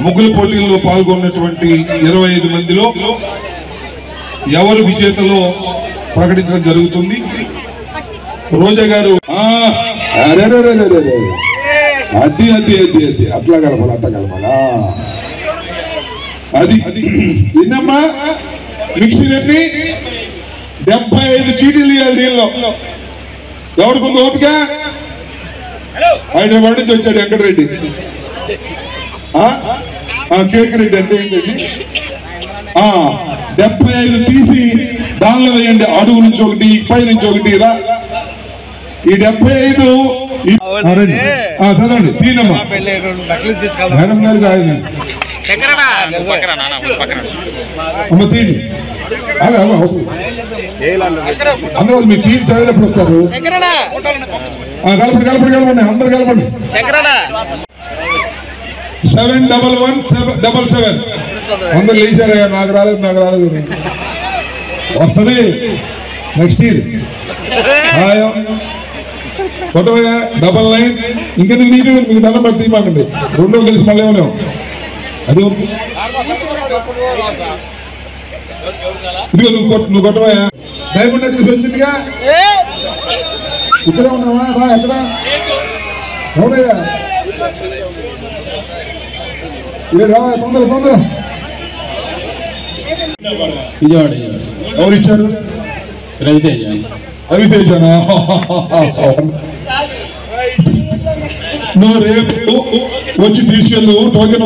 ముగ్గుల పోటీల్లో పాల్గొన్నటువంటి ఇరవై ఐదు మందిలో ఎవరు విజేతలో ప్రకటించడం జరుగుతుంది రోజా గారు ఆ, అరే, అరే, అరే, అరే, అరే. అది అది అది అది అట్లా కలపాలి అట్లా కలపాలి ఆ. అది అది విన్నమ్మా మిక్సీ రెడ్డి డెబ్బై ఐదు చీటీలు ఇవ్వాలి దీనిలో ఎవరికి ఉంది ఓపిక హైదరాబాద్ నుంచి వచ్చాడు వెంకటరెడ్డి ఆ? ఆ, కేక్ రెడ్డి అంటే ఏంటండి ఆ, డెబ్బై ఐదు తీసి దానిలో వేయండి అడుగు నుంచి ఒకటి పై నుంచి ఒకటి రా ఈ డెబ్బై ఐదు ఈ- ఆ, రండి. ఆ, చదవండి తీనమ్మా మేడం గారు కాదు అమ్మ తీయండి అదే అదే అవసరం అందరూ మీరు తీసి చదివేటప్పుడు వస్తారు ఆ, కలపండి కలపండి కలపండి అందరు కలపండి seven double one seven double seven అందరు లేచారయ్యా నాకు రాలేదు నాకు రాలేదు అని. వస్తుంది నెక్స్ట్ ఇయర్ కొట్టవయ్యా డబల్ నైన్ ఇంకెందుకు నీటి మీకు దండం పెట్టి తీయమాకండి రెండో కలిసి మళ్ళీ ఏమన్నా అది ఓకే. ఇదిగో నువ్వు కొట్టు నువ్వు కొట్టవయ్యా డైమండ్ నెక్లెస్ వచ్చిందిగా ఇక్కడే ఉన్నావా రా ఎక్కడ ఎవడయ్యా ఇదే రా తొందర తొందర విజయవాడ ఎవరు ఇచ్చారు రవితేజ రవితేజనా నువ్వు రేపు వచ్చి తీసుకెళ్ళు టోకెన్